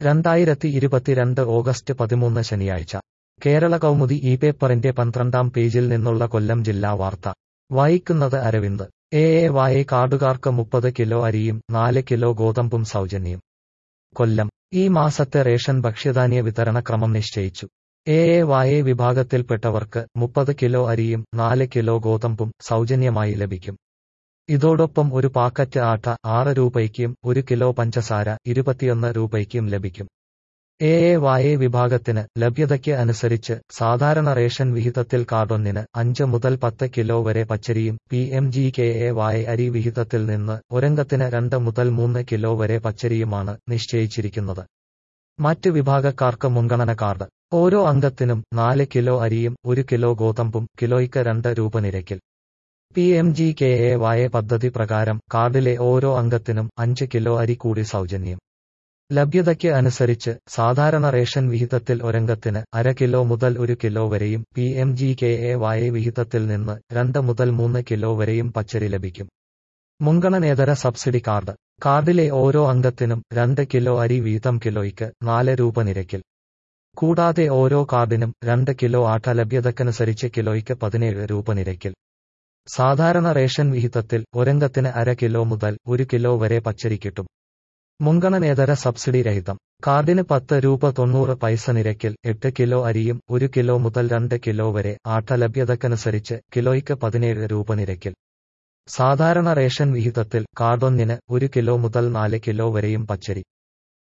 രണ്ടായിരത്തി ഇരുപത്തിരണ്ട് ഓഗസ്റ്റ് പതിമൂന്ന് ശനിയാഴ്ച കേരള കൗമുദി ഈ പേപ്പറിന്റെ പന്ത്രണ്ടാം പേജിൽ നിന്നുള്ള കൊല്ലം ജില്ലാ വാർത്ത വായിക്കുന്നത് അരവിന്ദ് എ എ വായ കാർഡുകാർക്ക് മുപ്പത് കിലോ അരിയും നാല് കിലോ ഗോതമ്പും സൗജന്യം കൊല്ലം ഈ മാസത്തെ റേഷൻ ഭക്ഷ്യധാന്യ വിതരണ ക്രമം നിശ്ചയിച്ചു എ എ വായ വിഭാഗത്തിൽപ്പെട്ടവർക്ക് മുപ്പത് കിലോ അരിയും നാല് കിലോ ഗോതമ്പും സൗജന്യമായി ലഭിക്കും ഇതോടൊപ്പം ഒരു പാക്കറ്റ് ആട്ട ആറ് രൂപയ്ക്കും ഒരു കിലോ പഞ്ചസാര ഇരുപത്തിയൊന്ന് രൂപയ്ക്കും ലഭിക്കും എ എ വായ വിഭാഗത്തിന് ലഭ്യതയ്ക്ക് അനുസരിച്ച് സാധാരണ റേഷൻ വിഹിതത്തിൽ കാർഡൊന്നിന് അഞ്ച് മുതൽ പത്ത് കിലോ വരെ പച്ചരിയും P M G K A Y അരി വിഹിതത്തിൽ നിന്ന് ഒരംഗത്തിന് രണ്ട് മുതൽ മൂന്ന് കിലോ വരെ പച്ചരിയുമാണ് നിശ്ചയിച്ചിരിക്കുന്നത് മറ്റ് വിഭാഗക്കാർക്ക് മുൻഗണന കാർഡ് ഓരോ അംഗത്തിനും നാല് കിലോ അരിയും ഒരു കിലോ ഗോതമ്പും കിലോയ്ക്ക് രണ്ട് രൂപ നിരക്കിൽ P M G K A Y പദ്ധതി പ്രകാരം കാർഡിലെ ഓരോ അംഗത്തിനും അഞ്ച് കിലോ അരി കൂടി സൗജന്യം ലഭ്യതയ്ക്ക് അനുസരിച്ച് സാധാരണ റേഷൻ വിഹിതത്തിൽ ഒരംഗത്തിന് അര കിലോ മുതൽ ഒരു കിലോ വരെയും P M G K A Y വിഹിതത്തിൽ നിന്ന് രണ്ട് മുതൽ മൂന്ന് കിലോ വരെയും പച്ചരി ലഭിക്കും മുൻഗണനേതര സബ്സിഡി കാർഡ് കാർഡിലെ ഓരോ അംഗത്തിനും രണ്ട് കിലോ അരി വീതം കിലോയ്ക്ക് നാല് രൂപ നിരക്കിൽ കൂടാതെ ഓരോ കാർഡിനും രണ്ട് കിലോ ആട്ട ലഭ്യതക്കനുസരിച്ച് കിലോയ്ക്ക് പതിനേഴ് രൂപ നിരക്കിൽ സാധാരണ റേഷൻ വിഹിതത്തിൽ ഒരംഗത്തിന് അര കിലോ മുതൽ ഒരു കിലോ വരെ പച്ചരി കിട്ടും മുൻഗണനേതര സബ്സിഡി രഹിതം കാർഡിന് പത്ത് രൂപ തൊണ്ണൂറ് പൈസ നിരക്കിൽ എട്ട് കിലോ അരിയും ഒരു കിലോ മുതൽ രണ്ട് കിലോ വരെ ആട്ട ലഭ്യതക്കനുസരിച്ച് കിലോയ്ക്ക് പതിനേഴ് രൂപ നിരക്കിൽ സാധാരണ റേഷൻ വിഹിതത്തിൽ കാർഡൊന്നിന് ഒരു കിലോ മുതൽ നാല് കിലോ വരെയും പച്ചരി